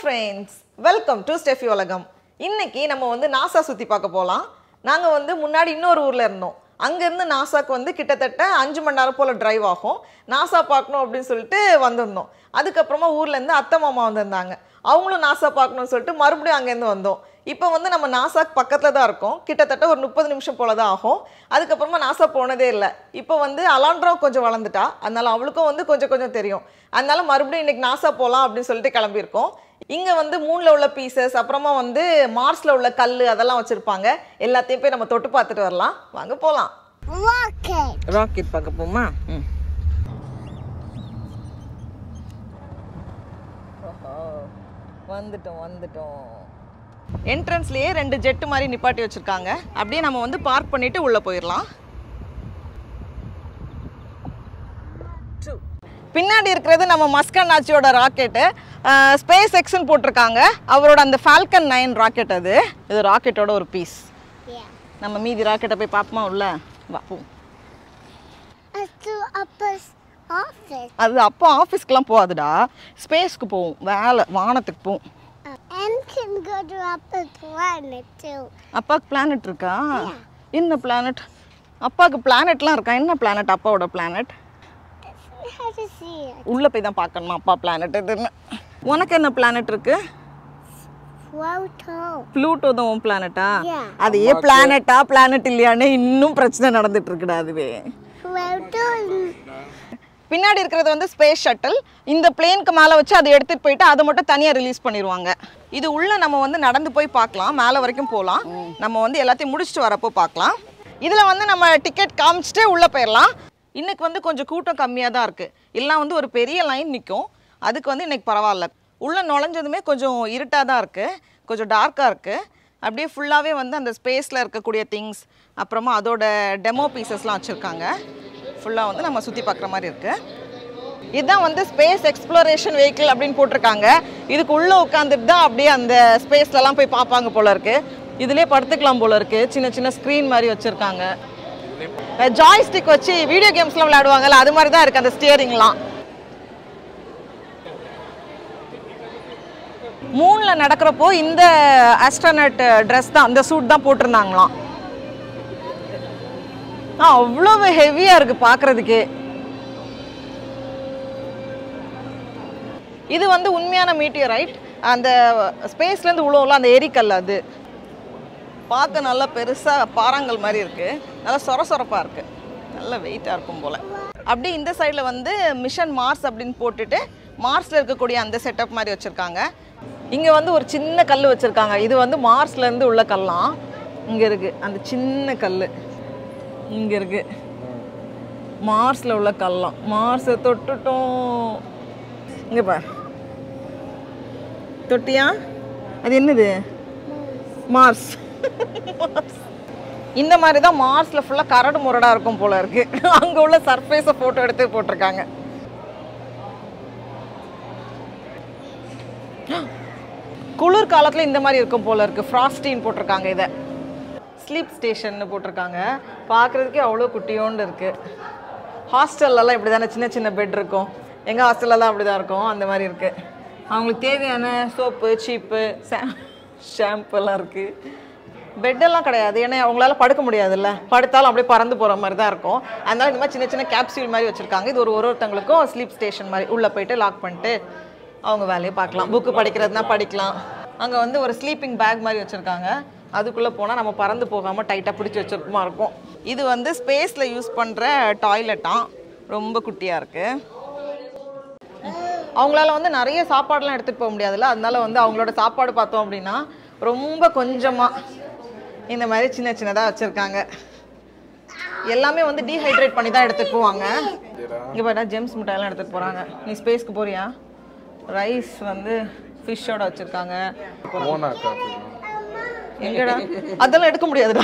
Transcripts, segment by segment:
Friends welcome to Steffi உலகம் இன்னைக்கு நம்ம வந்து நாசா சுற்றி பார்க்க போகலாம் நாங்கள் வந்து முன்னாடி இன்னொரு ஊரில் இருந்தோம் அங்கேருந்து நாசாக்கு வந்து கிட்டத்தட்ட அஞ்சு மணி நேரம் போல் டிரைவ் ஆகும் நாசா பார்க்கணும் அப்படின்னு சொல்லிட்டு வந்திருந்தோம் அதுக்கப்புறமா ஊர்லேருந்து அத்தை மாமா வந்திருந்தாங்க அவங்களும் நாசா பார்க்கணும்னு சொல்லிட்டு மறுபடியும் அங்கேருந்து வந்தோம் இப்போ வந்து நம்ம நாசாக்கு பக்கத்தில் தான் இருக்கோம் கிட்டத்தட்ட ஒரு முப்பது நிமிஷம் போல தான் ஆகும் அதுக்கப்புறமா நாசா போனதே இல்லை இப்போ வந்து அலாண்ட்ரா கொஞ்சம் வளர்ந்துட்டா அதனால அவளுக்கும் வந்து கொஞ்சம் கொஞ்சம் தெரியும் அதனால மறுபடியும் இன்னைக்கு நாசா போகலாம் அப்படின்னு சொல்லிட்டு கிளம்பியிருக்கோம் இங்கே வந்து மூணில் உள்ள பீசஸ் அப்புறமா வந்து மார்ஸில் உள்ள கல் அதெல்லாம் வச்சுருப்பாங்க எல்லாத்தையும் போய் நம்ம தொட்டு பார்த்துட்டு வரலாம் வாங்க போகலாம் Rocket. ராக்கெட் பார்க்க போமா ம் வந்துட்டோம் வந்துட்டோம் என்ட்ரன்ஸ்லயே ரெண்டு ஜெட்டு மாதிரி நிப்பாட்டி வச்சிருக்காங்க அப்படியே நம்ம வந்து பார்க் பண்ணிட்டு உள்ள போயிடலாம் பின்னாடி இருக்கிறது நம்ம மஸ்கன் ஆச்சியோட ராக்கெட்டு ஸ்பேஸ் எக்ஸ்ன்னு போட்டிருக்காங்க அவரோட அந்த ஃபால்கன் நைன் ராக்கெட் அது இது ராக்கெட்டோட ஒரு பீஸ் Yeah. நம்ம மீதி ராக்கெட்டை போய் பார்ப்போமா உள்ள வா போ Let's do upper's office. அது அப்போ ஆஃபீஸ்க்குலாம் போகாதுடா ஸ்பேஸ்க்கு போகும் வேலை வானத்துக்கு போகும் Uh, and can go to upper planet too. அப்பாவுக்கு பிளானட் இருக்கா என்ன பிளானட் அப்பாவுக்கு பிளானட்லாம் இருக்கா என்ன பிளானட் அப்பாவோட planet How to see it? உள்ளே போய் தான் பார்க்கணுமா அப்பா பிளானட் இதுன்னு உனக்கு என்ன பிளானட் இருக்கு Photo. ப்ளூட்டோ தான் உன் பிளானட்டா Yeah. அது ஏன் பிளானட்டா பிளானட் இல்லையான்னு இன்னும் பிரச்சனை நடந்துட்டு இருக்குடா அதுவே Photo. பின்னாடி இருக்கிறது வந்து ஸ்பேஸ் ஷட்டில் இந்த பிளேனுக்கு மேலே வச்சு அதை எடுத்துகிட்டு போயிட்டு அதை மட்டும் தனியாக ரிலீஸ் பண்ணிடுவாங்க இது உள்ள நம்ம வந்து நடந்து போய் பார்க்கலாம் மேலே வரைக்கும் போகலாம் நம்ம வந்து எல்லாத்தையும் முடிச்சுட்டு வரப்போ பார்க்கலாம் இதில் வந்து நம்ம டிக்கெட் காமிச்சிட்டு உள்ளே போயிடலாம் இன்னைக்கு வந்து கொஞ்சம் கூட்டம் கம்மியாக தான் இருக்குது இல்லைனா வந்து ஒரு பெரிய லைன் நிற்கும் அதுக்கு வந்து இன்னைக்கு பரவாயில்ல உள்ளே நுழைஞ்சதுமே கொஞ்சம் இருட்டாக தான் இருக்குது கொஞ்சம் டார்க்காக இருக்குது அப்படியே ஃபுல்லாகவே வந்து அந்த ஸ்பேஸில் இருக்கக்கூடிய திங்ஸ் அப்புறமா அதோட டெமோ பீசஸ்லாம் வச்சுருக்காங்க ஃபுல்லாக வந்து நம்ம சுற்றி பார்க்குற மாதிரி இருக்குது இதுதான் வந்து ஸ்பேஸ் எக்ஸ்ப்ளோரேஷன் வெஹிக்கிள் அப்படின்னு போட்டிருக்காங்க இதுக்கு உள்ளே உட்காந்துட்டு தான் அப்படியே அந்த ஸ்பேஸ்லலாம் போய் பார்ப்பாங்க போல இருக்கு இதுலேயே படுத்துக்கலாம் போல இருக்கு சின்ன சின்ன ஸ்க்ரீன் மாதிரி வச்சுருக்காங்க ஜாய்ஸ்டிக் வச்சு வீடியோ கேம்ஸ்லாம் விளையாடுவாங்கல்ல அது மாதிரி தான் இருக்குது அந்த ஸ்டியரிங்லாம் மூணில் நடக்கிறப்போ இந்த ஆஸ்ட்ரானட் ட்ரெஸ் தான் இந்த சூட் தான் போட்டிருந்தாங்களாம் ஆ அவ்வளவு ஹெவியாக இருக்குது பார்க்குறதுக்கே இது வந்து உண்மையான மீட்டியரைட் அந்த ஸ்பேஸ்லேருந்து உழுவும்ல அந்த எரிக்கல் அது பார்க்க நல்லா பெருசாக பாறாங்கல் மாதிரி இருக்குது நல்லா சொர சொரப்பாக இருக்குது நல்ல வெயிட்டாக இருக்கும் போல் அப்படியே இந்த சைடில் வந்து மிஷன் மார்ஸ் அப்படின்னு போட்டுட்டு மார்ஸில் இருக்கக்கூடிய அந்த செட்டப் மாதிரி வச்சுருக்காங்க இங்கே வந்து ஒரு சின்ன கல் வச்சுருக்காங்க இது வந்து மார்ஸ்லேருந்து உள்ள கல்லாம் இங்கே இருக்குது அந்த சின்ன கல் இங்கே இருக்குது மார்ஸில் உள்ள கல்லாம் மார்ஸை தொட்டுட்டோம் இங்கே பார் தொட்டியா அது என்னது மார்ஸ் இந்த மாதிரி தான் மார்ஸில் ஃபுல்லாக கரடு முரடாக இருக்கும் போல இருக்கு அங்கே உள்ள சர்ஃபேஸை ஃபோட்டோ எடுத்து போட்டிருக்காங்க குளிர் காலத்தில் இந்த மாதிரி இருக்கும் போல இருக்கு ஃப்ராஸ்டின்னு போட்டிருக்காங்க இதை ஸ்லீப் ஸ்டேஷன்னு போட்டிருக்காங்க பார்க்குறதுக்கே அவ்வளோ குட்டியோண்டு இருக்கு ஹாஸ்டல்லலாம் இப்படி தானே சின்ன சின்ன பெட் இருக்கும் எங்கள் ஹாஸ்டல்லலாம் அப்படி தான் இருக்கும் அந்த மாதிரி இருக்கு அவங்களுக்கு தேவையான சோப்பு சீப்பு ஷாம்புலாம் இருக்குது பெட்டெல்லாம் கிடையாது ஏன்னா அவங்களால படுக்க முடியாதுல்ல படுத்தாலும் அப்படியே பறந்து போகிற மாதிரி தான் இருக்கும் அதனால இந்த மாதிரி சின்ன சின்ன கேப்சூல் மாதிரி வச்சுருக்காங்க இது ஒரு ஒரு ஒருத்தவங்களுக்கும் ஸ்லீப் ஸ்டேஷன் மாதிரி உள்ளே போயிட்டு லாக் பண்ணிட்டு அவங்க வேலையை பார்க்கலாம் புக்கு படிக்கிறதுனா படிக்கலாம் அங்கே வந்து ஒரு ஸ்லீப்பிங் பேக் மாதிரி வச்சுருக்காங்க அதுக்குள்ளே போனால் நம்ம பறந்து போகாமல் டைட்டாக பிடிச்சி வச்சிருக்குமா இருக்கும் இது வந்து ஸ்பேஸில் யூஸ் பண்ணுற டாய்லெட்டாம் ரொம்ப குட்டியாக இருக்குது அவங்களால வந்து நிறைய சாப்பாடுலாம் எடுத்துகிட்டு போக முடியாதுல்ல அதனால வந்து அவங்களோட சாப்பாடு பார்த்தோம் அப்படின்னா ரொம்ப கொஞ்சமாக இந்த மாதிரி சின்ன சின்னதாக வச்சுருக்காங்க எல்லாமே வந்து டீஹைட்ரேட் பண்ணி தான் எடுத்துகிட்டு போவாங்க இங்கே பார்த்தா ஜெம்ஸ் மிட்டாயெல்லாம் எடுத்துகிட்டு போகிறாங்க நீ ஸ்பேஸ்க்கு போறியா ரைஸ் வந்து ஃபிஷ்ஷோட வச்சுருக்காங்க மோனா காஃபி எங்கடா அதெல்லாம் எடுக்க முடியாதுடா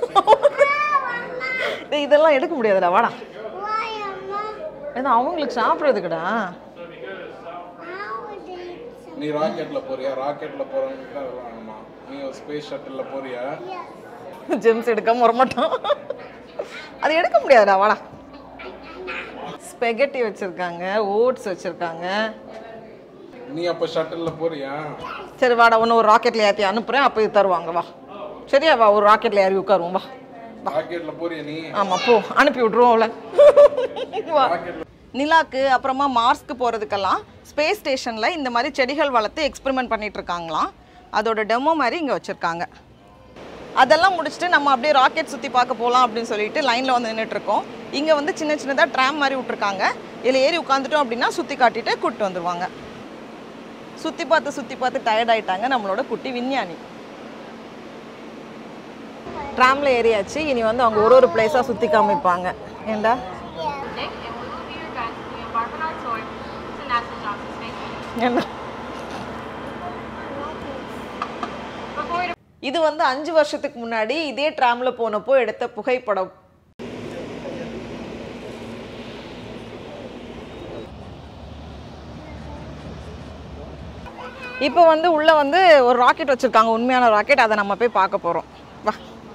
டேய், இதெல்லாம் எடுக்க முடியாதுடா வாடா Why, Mama? ஏன்னா அவங்களுக்கு சாப்பிட்றதுக்குடா How would they eat some? நீ ராக்கெட்ல போறியா ராக்கெட்ல போறவங்களுக்கு தான் அதெல்லாம் வேணுமா நீ ஒரு ஸ்பேஸ் ஷட்டில்ல போறியா Yes. ஜெம்ஸ் எடுக்காம வரமாட்டோம் அது எடுக்க முடியாதுடா வாடா ஸ்பெகட்டி வச்சுருக்காங்க ஓட்ஸ் வச்சுருக்காங்க நீ அப்போ ஷட்டிலில் போறியா சரி வாடா ஒன்று ஒரு ராக்கெட்டில் ஏற்றி அனுப்புகிறேன் அப்போ இது தருவாங்க வா சரியா வா ஒரு ராக்கெட்டில் ஏறி உட்காருவோம் வா ராக்கெட்டில் போறியா நீ ஆமாம் போ அனுப்பி விட்ருவோம் அவளை வா ராக்கெட்டில் நிலாக்கு அப்புறமா மார்ஸ்க்கு போகிறதுக்கெல்லாம் ஸ்பேஸ் ஸ்டேஷனில் இந்த மாதிரி செடிகள் வளர்த்து எக்ஸ்பெரிமெண்ட் பண்ணிட்டு இருக்காங்களாம் அதோட டெமோ மாதிரி இங்கே வச்சுருக்காங்க அதெல்லாம் முடிச்சுட்டு நம்ம அப்படியே ராக்கெட் சுற்றி பார்க்க போகலாம் அப்படின்னு சொல்லிட்டு லைனில் வந்து நின்றுட்டு இருக்கோம் இங்கே வந்து சின்ன சின்னதாக ட்ராம் மாதிரி விட்ருக்காங்க இதில் ஏறி உட்காந்துட்டோம் அப்படின்னா சுற்றி காட்டிட்டு கூப்பிட்டு வந்துடுவாங்க சுற்றி பார்த்து சுற்றி பார்த்து டயர்ட் ஆயிட்டாங்க நம்மளோட குட்டி விஞ்ஞானி ட்ராமில் ஏறியாச்சு இனி வந்து அவங்க ஒரு ஒரு பிளேஸாக சுற்றி காமிப்பாங்க ஏண்டா Dick, and we will be your guides as we embark on our tour to NASA Johnson Space Center. ஏண்டா Before we இது வந்து அஞ்சு வருஷத்துக்கு முன்னாடி இதே ட்ராம்ல போனப்போ எடுத்த புகைப்படம் இப்போ வந்து உள்ள வந்து ஒரு ராக்கெட் வச்சிருக்காங்க உண்மையான ராக்கெட் அதை நம்ம போய் பார்க்க போறோம் வா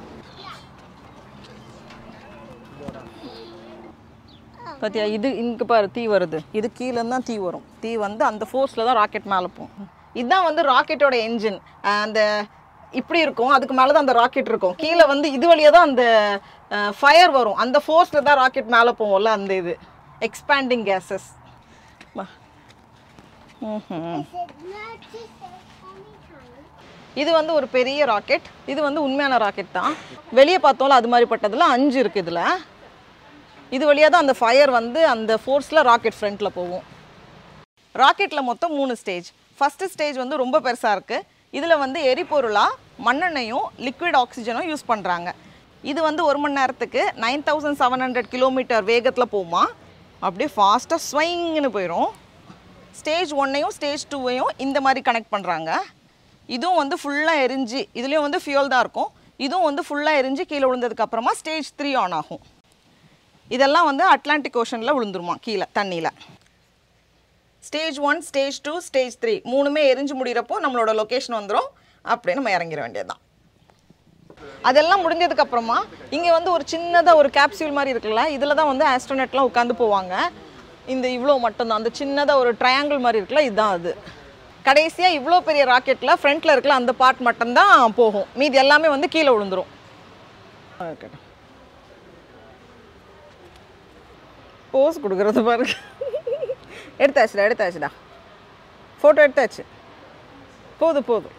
பாத்தியா இது இங்க பாரு தீ வருது இது கீழே தான் தீ வரும் தீ வந்து அந்த ஃபோர்ஸில் தான் ராக்கெட் மேலே போகும் இதுதான் வந்து ராக்கெட்டோட என்ஜின் அந்த இப்படி இருக்கும் அதுக்கு மேலே தான் அந்த ராக்கெட் இருக்கும் கீழே வந்து இது வழியாக தான் அந்த ஃபயர் வரும் அந்த ஃபோர்ஸில் தான் ராக்கெட் மேலே போகும்ல அந்த இது expanding gases Is it not just anytime? இது வந்து ஒரு பெரிய ராக்கெட் இது வந்து உண்மையான ராக்கெட் தான் வெளியே பார்த்தோம்ல அது மாதிரி பட்டதில் அஞ்சு இருக்குது இதில் இது வழியாக தான் அந்த ஃபயர் வந்து அந்த ஃபோர்ஸில் ராக்கெட் ஃப்ரண்ட்டில் போகும் ராக்கெட்டில் மொத்தம் மூணு ஸ்டேஜ் ஃபஸ்ட்டு ஸ்டேஜ் வந்து ரொம்ப பெருசாக இருக்குது இதில் வந்து எரிபொருளாக மண்ணெண்ணையும் லிக்விட் ஆக்சிஜனும் யூஸ் பண்ணுறாங்க இது வந்து ஒரு மணி நேரத்துக்கு nine thousand seven hundred kilometre வேகத்தில் போகுமா அப்படியே ஃபாஸ்ட்டாக ஸ்வைங்னு போயிடும் ஸ்டேஜ் ஒன்னையும் ஸ்டேஜ் டூவையும் இந்த மாதிரி கனெக்ட் பண்ணுறாங்க இதுவும் வந்து ஃபுல்லாக எரிஞ்சு இதுலேயும் வந்து ஃபியூல் தான் இருக்கும் இதுவும் வந்து ஃபுல்லாக எரிஞ்சு கீழே விழுந்ததுக்கு அப்புறமா ஸ்டேஜ் த்ரீ ஆன் ஆகும் இதெல்லாம் வந்து அட்லாண்டிக் ஓஷனில் விழுந்துருமா கீழே தண்ணியில் stage one stage two stage three மூணுமே எரிஞ்சு முடிகிறப்போ நம்மளோட லொக்கேஷன் வந்துடும் அப்படியே நம்ம இறங்கிட வேண்டியதுதான் அதெல்லாம் முடிஞ்சதுக்கு அப்புறமா இங்கே வந்து ஒரு சின்னதாக ஒரு கேப்சியூல் மாதிரி இருக்குல்ல இதில் தான் வந்து ஆஸ்ட்ரோனட்லாம் உட்காந்து போவாங்க இந்த இவ்வளோ மட்டும்தான் அந்த சின்னதாக ஒரு ட்ரையாங்கிள் மாதிரி இருக்குல்ல இதுதான் அது கடைசியாக இவ்வளோ பெரிய ராக்கெட்டில் ஃப்ரண்ட்டில் இருக்கல அந்த பார்ட் மட்டும்தான் போகும் மீதி எல்லாமே வந்து கீழே விழுந்துரும் இருக்கட்டும் போஸ் கொடுக்குறது பாருங்க எடுத்தாச்சுடா எடுத்தாச்சுடா ஃபோட்டோ எடுத்தாச்சு போதும் போதும்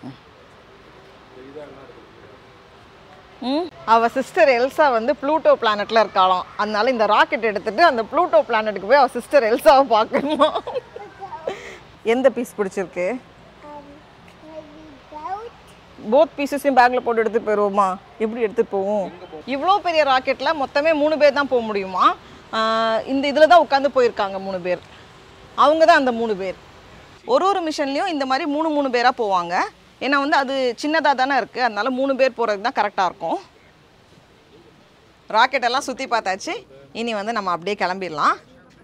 ம் அவ சிஸ்டர் எல்சா வந்து ப்ளூட்டோ பிளானட்ல இருக்காளாம் அதனால இந்த ராக்கெட் எடுத்துட்டு அந்த ப்ளூட்டோ பிளானட்டுக்கு போய் அவ சிஸ்டர் எல்சாவை பார்க்கணுமா எந்த பீஸ் பிடிச்சிருக்கு Um, maybe boat? போத் பீசஸையும் பேக்கில் போட்டு எடுத்துட்டு போயிடுவோமா எப்படி எடுத்துட்டு போவோம் இவ்வளோ பெரிய ராக்கெட்டில் மொத்தமே மூணு பேர் தான் போக முடியுமா ஆஹ் இந்த இதில் தான் உட்காந்து போயிருக்காங்க மூணு பேர் அவங்க தான் அந்த மூணு பேர் ஒரு ஒரு மிஷன்லேயும் இந்த மாதிரி மூணு மூணு பேராக போவாங்க ஏன்னா வந்து அது சின்னதாக தானே இருக்குது அதனால மூணு பேர் போகிறது தான் கரெக்டாக இருக்கும் ராக்கெட் எல்லாம் சுற்றி பார்த்தாச்சு இனி வந்து நம்ம அப்படியே கிளம்பிடலாம்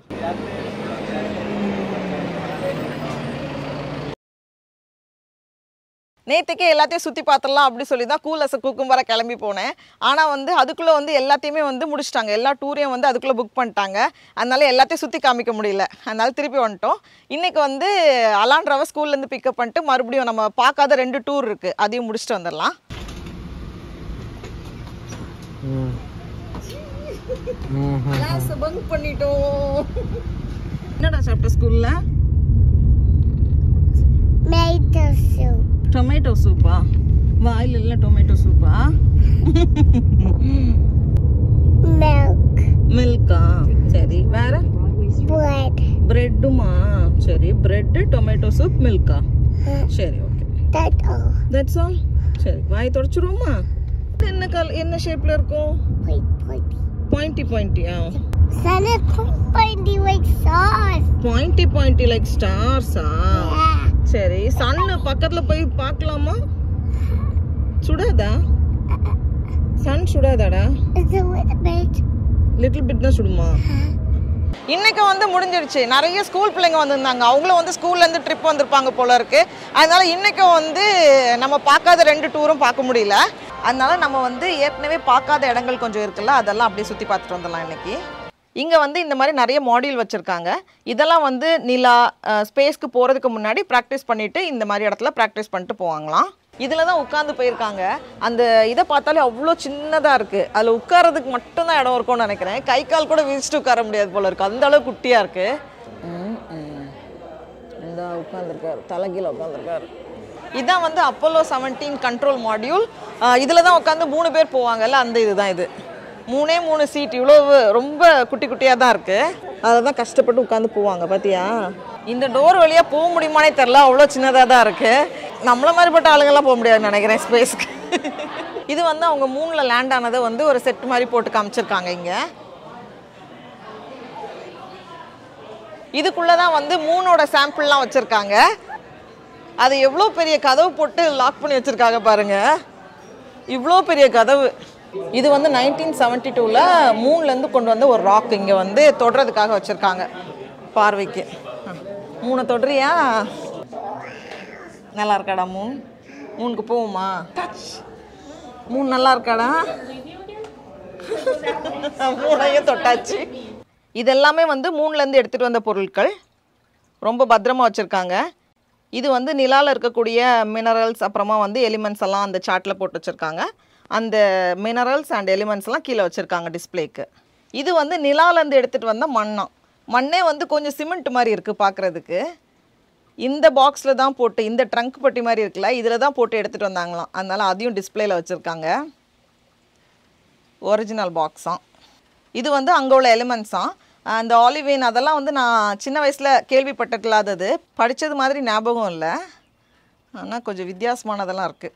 நேற்றுக்கே எல்லாத்தையும் சுற்றி பார்த்துடலாம் அப்படி சொல்லி தான் கூலஸை குக்கும்பரை கிளம்பி போனேன் ஆனால் வந்து அதுக்குள்ளே வந்து எல்லாத்தையுமே வந்து முடிச்சிட்டாங்க எல்லா டூரையும் வந்து அதுக்குள்ளே புக் பண்ணிட்டாங்க அதனால எல்லாத்தையும் சுற்றி காமிக்க முடியல அதனால திருப்பி வந்துட்டோம் இன்றைக்கி வந்து அலான்ட்ராவை ஸ்கூல்லேருந்து பிக்கப் பண்ணிட்டு மறுபடியும் நம்ம பார்க்காத ரெண்டு டூர் இருக்குது அதையும் முடிச்சுட்டு வந்துடலாம் கிளாஸை பங்க் பண்ணிட்டோம் என்னடா சாப்பிட்ட ஸ்கூலில் Tomato soup. டொமேட்டோ சூப்பா வாயில் இல்லை டொமேட்டோ சூப்பா Milk. மில்கா சரி வேற Bread. பிரெட்டுமா சரி பிரெட்டு டொமேட்டோ சூப் மில்கா சரி okay That's all. That's all சரி வாய் தொடச்சிருவோமா இது என்ன கல் என்ன ஷேப்ல இருக்கும் Point, pointy. பாயிண்டி பாயிண்டியா Santa point, pointy like sauce. Pointy pointy like ஸ்டார்ஸா Yeah. சரி சன்னு பக்கத்துல போய் பார்க்கலாமா சுடாதா சன் சுடாதாடா It's a little bit. Little bit தான் சுடுமா இன்னைக்கு வந்து முடிஞ்சிடுச்சு நிறைய ஸ்கூல் பிள்ளைங்க வந்திருந்தாங்க அவங்களும் வந்து ஸ்கூல்ல இருந்து ட்ரிப் வந்திருப்பாங்க போல இருக்கு அதனால இன்னைக்கும் வந்து நம்ம பார்க்காத ரெண்டு டூரும் பார்க்க முடியல அதனால நம்ம வந்து ஏற்கனவே பார்க்காத இடங்கள் கொஞ்சம் இருக்குல்ல அதெல்லாம் அப்படியே சுற்றி பார்த்துட்டு வந்துடலாம் இன்னைக்கு இங்கே வந்து இந்த மாதிரி நிறைய மாடியூல் வச்சுருக்காங்க இதெல்லாம் வந்து நிலா ஸ்பேஸ்க்கு போகிறதுக்கு முன்னாடி ப்ராக்டிஸ் பண்ணிவிட்டு இந்த மாதிரி இடத்துல ப்ராக்டிஸ் பண்ணிட்டு போவாங்களாம் இதில் தான் உட்காந்து போயிருக்காங்க அந்த இதை பார்த்தாலே அவ்வளோ சின்னதாக இருக்குது அதில் உட்காரதுக்கு மட்டும்தான் இடம் இருக்கும்னு நினைக்கிறேன் கை கால் கூட விரிச்சிட்டு உட்கார முடியாது போல இருக்குது அந்த அளவு குட்டியாக இருக்குது இந்த உட்காந்துருக்காரு தலைகீழ உட்காந்துருக்காரு இதான் வந்து அப்போலோ செவன்டீன் கண்ட்ரோல் மாடியூல் இதில் தான் உட்காந்து மூணு பேர் போவாங்கல்ல அந்த இதுதான் இது மூணே மூணு சீட் இவ்வளோ ரொம்ப குட்டி குட்டியாக தான் இருக்குது அதில் தான் கஷ்டப்பட்டு உட்காந்து போவாங்க பார்த்தியா இந்த டோர் வழியாக போக முடியுமானே தெரில அவ்வளோ சின்னதாக தான் இருக்குது நம்மள மாதிரிப்பட்ட ஆளுங்கெல்லாம் போக முடியாதுன்னு நினைக்கிறேன் ஸ்பேஸ்க்கு இது வந்து அவங்க மூணில் லேண்ட் ஆனதை வந்து ஒரு செட் மாதிரி போட்டு காமிச்சிருக்காங்க இங்கே இதுக்குள்ளே தான் வந்து மூணோட சாம்பிள்லாம் வச்சுருக்காங்க அது எவ்வளோ பெரிய கதவு போட்டு லாக் பண்ணி வச்சுருக்காங்க பாருங்க இவ்வளோ பெரிய கதவு இது வந்து நைன்டீன் செவன்ட்டி டூவில் மூணுலேருந்து கொண்டு வந்த ஒரு ராக் இங்கே வந்து தொடுறதுக்காக வச்சுருக்காங்க பார்வைக்கு மூணை தொடுறியா நல்லா இருக்காடா மூன் மூணுக்கு போவோமா மூணு நல்லா இருக்காடா மூணையும் தொட்டாச்சு இதெல்லாமே வந்து மூணுலேருந்து எடுத்துகிட்டு வந்த பொருட்கள் ரொம்ப பத்திரமா வச்சுருக்காங்க இது வந்து நிலாவில் இருக்கக்கூடிய மினரல்ஸ் அப்புறமா வந்து எலிமெண்ட்ஸ் எல்லாம் அந்த சார்ட்டில் போட்டு வச்சுருக்காங்க அந்த மினரல்ஸ் அண்ட் எலிமெண்ட்ஸ் எல்லாம் கீழே வச்சுருக்காங்க டிஸ்ப்ளேக்கு இது வந்து நிலாலேருந்து எடுத்துகிட்டு வந்த மண்ணாம் மண்ணே வந்து கொஞ்சம் சிமெண்ட் மாதிரி இருக்குது பார்க்குறதுக்கு இந்த பாக்ஸில் தான் போட்டு இந்த ட்ரங்க் பட்டி மாதிரி இருக்குல்ல இதில் தான் போட்டு எடுத்துகிட்டு வந்தாங்களாம் அதனால் அதையும் டிஸ்ப்ளேல வச்சுருக்காங்க ஒரிஜினல் பாக்ஸாம் இது வந்து அங்கே உள்ள எலிமெண்ட்ஸாம் அந்த ஆலிவேன் அதெல்லாம் வந்து நான் சின்ன வயசில் கேள்விப்பட்டது இல்லாதது படித்தது மாதிரி ஞாபகம் இல்லை ஆனால் கொஞ்சம் வித்தியாசமானதெல்லாம் இருக்குது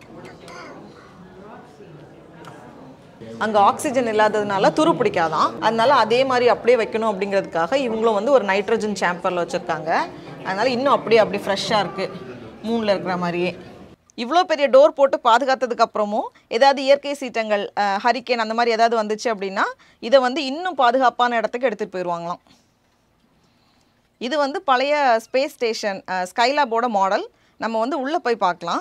அங்கே ஆக்சிஜன் இல்லாததுனால துரு பிடிக்காதான் அதனால அதே மாதிரி அப்படியே வைக்கணும் அப்படிங்கிறதுக்காக இவங்களும் வந்து ஒரு நைட்ரஜன் சாம்பரில் வச்சுருக்காங்க அதனால இன்னும் அப்படியே அப்படி ஃப்ரெஷ்ஷாக இருக்குது மூணில் இருக்கிற மாதிரியே இவ்வளோ பெரிய டோர் போட்டு பாதுகாத்ததுக்கு அப்புறமும் ஏதாவது இயற்கை சீற்றங்கள் ஹரிக்கேன் அந்த மாதிரி ஏதாவது வந்துச்சு அப்படின்னா இதை வந்து இன்னும் பாதுகாப்பான இடத்துக்கு எடுத்துகிட்டு போயிடுவாங்களாம் இது வந்து பழைய ஸ்பேஸ் ஸ்டேஷன் ஸ்கைலாபோட மாடல் நம்ம வந்து உள்ளே போய் பார்க்கலாம்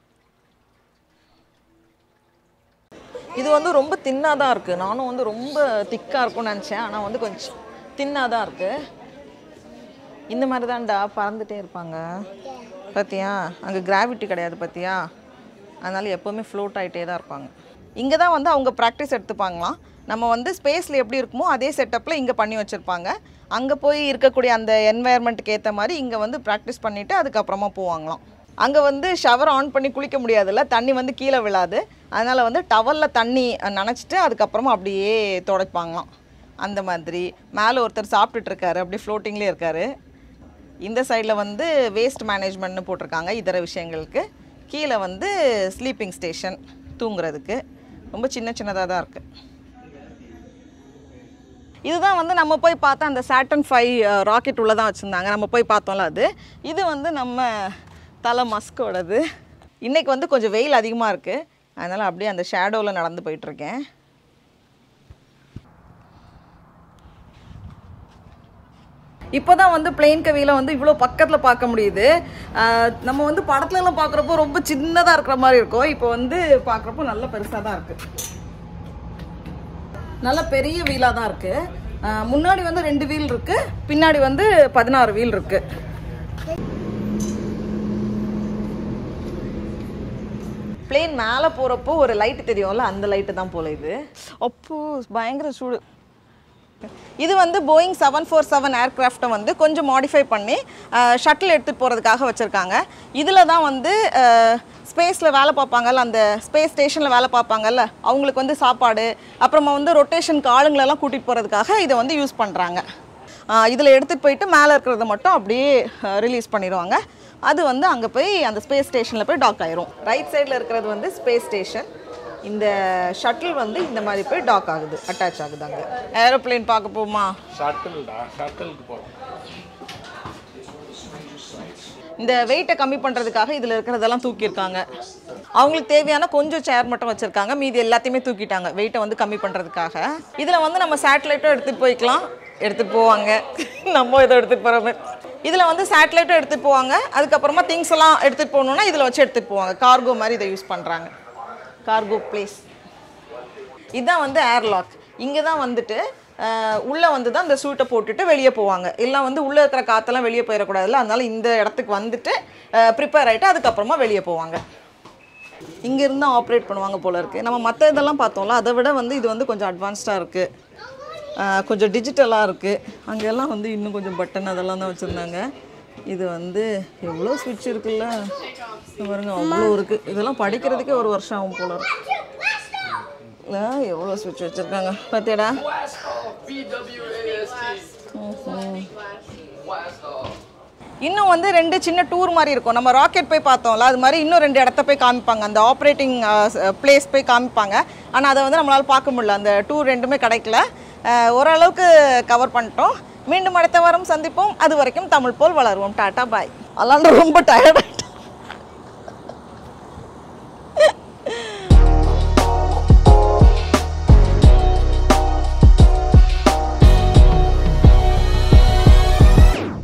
இது வந்து ரொம்ப தின்னாக தான் இருக்குது நானும் வந்து ரொம்ப திக்காக இருக்கும்னு நினச்சேன் ஆனால் வந்து கொஞ்சம் தின்னாக தான் இருக்குது இந்த மாதிரி தான்டா பறந்துட்டே இருப்பாங்க பார்த்தியா அங்கே கிராவிட்டி கிடையாது பார்த்தியா அதனால் எப்போவுமே ஃப்ளோட் ஆகிட்டே தான் இருப்பாங்க இங்கே தான் வந்து அவங்க ப்ராக்டிஸ் எடுத்துப்பாங்களாம் நம்ம வந்து ஸ்பேஸில் எப்படி இருக்குமோ அதே செட்டப்பில் இங்கே பண்ணி வச்சுருப்பாங்க அங்கே போய் இருக்கக்கூடிய அந்த என்வாயர்மெண்ட்டுக்கு ஏற்ற மாதிரி இங்கே வந்து ப்ராக்டிஸ் பண்ணிவிட்டு அதுக்கப்புறமா போவாங்களாம் அங்கே வந்து ஷவர் ஆன் பண்ணி குளிக்க முடியாதுல்ல தண்ணி வந்து கீழே விழாது அதனால் வந்து டவலில் தண்ணி நனைச்சிட்டு அதுக்கப்புறமா அப்படியே துடைப்பாங்களாம் அந்த மாதிரி மேலே ஒருத்தர் சாப்பிட்டுட்டு இருக்காரு அப்படியே ஃப்ளோட்டிங்லேயே இருக்காரு இந்த சைடில் வந்து வேஸ்ட் மேனேஜ்மெண்ட்னு போட்டிருக்காங்க இதர விஷயங்களுக்கு கீழே வந்து ஸ்லீப்பிங் ஸ்டேஷன் தூங்குறதுக்கு ரொம்ப சின்ன சின்னதாக தான் இருக்குது இதுதான் வந்து நம்ம போய் பார்த்தா அந்த சாட்டன் ஃபைவ் ராக்கெட் உள்ள தான் வச்சுருந்தாங்க நம்ம போய் பார்த்தோம்ல அது இது வந்து நம்ம தலை மஸ்கோடது இன்றைக்கி வந்து கொஞ்சம் வெயில் அதிகமாக இருக்குது அதனால் அப்படியே அந்த ஷேடோவில் நடந்து போயிட்டுருக்கேன் இப்போ தான் வந்து பிளெயின் கவியில் வந்து இவ்வளோ பக்கத்தில் பார்க்க முடியுது ஆஹ் நம்ம வந்து படத்துல எல்லாம் பார்க்குறப்போ ரொம்ப சின்னதாக இருக்கிற மாதிரி இருக்கும் இப்போ வந்து பார்க்குறப்போ நல்ல பெருசாக தான் இருக்குது நல்ல பெரிய வீலாக தான் இருக்கு ஆஹ் முன்னாடி வந்து ரெண்டு வீல் இருக்கு பின்னாடி வந்து பதினாறு வீல் இருக்கு பிளேன் மேலே போகிறப்போ ஒரு லைட் தெரியும்ல அந்த லைட்டு தான் போல இது அப்போ பயங்கர சூடு இது வந்து போயிங் செவன் ஃபோர் செவன் ஏர்க்ராஃப்ட்டை வந்து கொஞ்சம் மாடிஃபை பண்ணி ஷட்டில் எடுத்துகிட்டு போகிறதுக்காக வச்சுருக்காங்க இதில் தான் வந்து ஸ்பேஸில் வேலை பார்ப்பாங்கல்ல அந்த ஸ்பேஸ் ஸ்டேஷனில் வேலை பார்ப்பாங்கல்ல அவங்களுக்கு வந்து சாப்பாடு அப்புறமா வந்து ரொட்டேஷனுக்கு ஆளுங்களெல்லாம் கூட்டிகிட்டு போகிறதுக்காக இதை வந்து யூஸ் பண்ணுறாங்க இதில் எடுத்துகிட்டு போயிட்டு மேலே இருக்கிறத மட்டும் அப்படியே ரிலீஸ் பண்ணிடுவாங்க அது வந்து அங்கே போய் அந்த ஸ்பேஸ் ஸ்டேஷனில் போய் டாக் ஆயிரும் ரைட் சைடில் இருக்கிறது வந்து ஸ்பேஸ் ஸ்டேஷன் இந்த ஷட்டில் வந்து இந்த மாதிரி போய் டாக் ஆகுது அட்டாச் ஆகுது அங்கே ஏரோப்ளேன் பார்க்க போமா ஷட்டில்டா ஷட்டிலுக்கு போகிறோம் இந்த வெயிட்டை கம்மி பண்ணுறதுக்காக இதில் இருக்கிறதெல்லாம் தூக்கியிருக்காங்க அவங்களுக்கு தேவையான கொஞ்சம் சேர் மட்டும் வச்சுருக்காங்க மீதி எல்லாத்தையுமே தூக்கிட்டாங்க வெயிட்டை வந்து கம்மி பண்ணுறதுக்காக இதில் வந்து நம்ம சேட்டலைட்டும் எடுத்துகிட்டு போய்க்கலாம் எடுத்துகிட்டு போவாங்க நம்ம இதை எடுத்துகிட்டு போகிற மாதிரி இதில் வந்து சேட்டலைட்டும் எடுத்துகிட்டு போவாங்க அதுக்கப்புறமா திங்ஸ் எல்லாம் எடுத்துகிட்டு போகணுன்னா இதில் வச்சு எடுத்துகிட்டு போவாங்க கார்கோ மாதிரி இதை யூஸ் பண்ணுறாங்க கார்கோ பிளேஸ் இதுதான் வந்து ஏர்லாக் இங்கே தான் வந்துட்டு உள்ளே வந்து தான் இந்த சூட்டை போட்டுட்டு வெளியே போவாங்க எல்லாம் வந்து உள்ளே இருக்கிற காற்றெல்லாம் வெளியே போயிடக்கூடாதுல்ல அதனால இந்த இடத்துக்கு வந்துட்டு ப்ரிப்பேர் ஆகிட்டு அதுக்கப்புறமா வெளியே போவாங்க இங்க இருந்து ஆப்ரேட் பண்ணுவாங்க போல இருக்கு நம்ம மற்ற இதெல்லாம் பார்த்தோம்ல அதை விட வந்து இது வந்து கொஞ்சம் அட்வான்ஸ்டாக இருக்குது கொஞ்சம் டிஜிட்டலாக இருக்குது அங்கெல்லாம் வந்து இன்னும் கொஞ்சம் பட்டன் அதெல்லாம் தான் வச்சுருந்தாங்க இது வந்து எவ்வளோ ஸ்விட்ச் இருக்குல்ல இங்க பாருங்க அவ்வளோ இருக்குது இதெல்லாம் படிக்கிறதுக்கே ஒரு வருஷம் ஆகும் போல இருக்கு இல்லை எவ்வளோ ஸ்விட்ச் வச்சுருக்காங்க பார்த்தியாடா இன்னும் வந்து ரெண்டு சின்ன டூர் மாதிரி இருக்கும் நம்ம ராக்கெட் போய் பார்த்தோம்ல அது மாதிரி இன்னும் ரெண்டு இடத்த போய் காமிப்பாங்க அந்த ஆப்ரேட்டிங் பிளேஸ் போய் காமிப்பாங்க ஆனால் அதை வந்து நம்மளால் பார்க்க முடியல அந்த டூர் ரெண்டுமே கிடைக்கல அஹ், ஓரளவுக்கு கவர் பண்ணிட்டோம் மீண்டும் அடுத்த வாரம் சந்திப்போம் அது வரைக்கும் தமிழ் போல் வளருவோம் டாட்டா பாய் அதெல்லாம் ரொம்ப டயர்டாக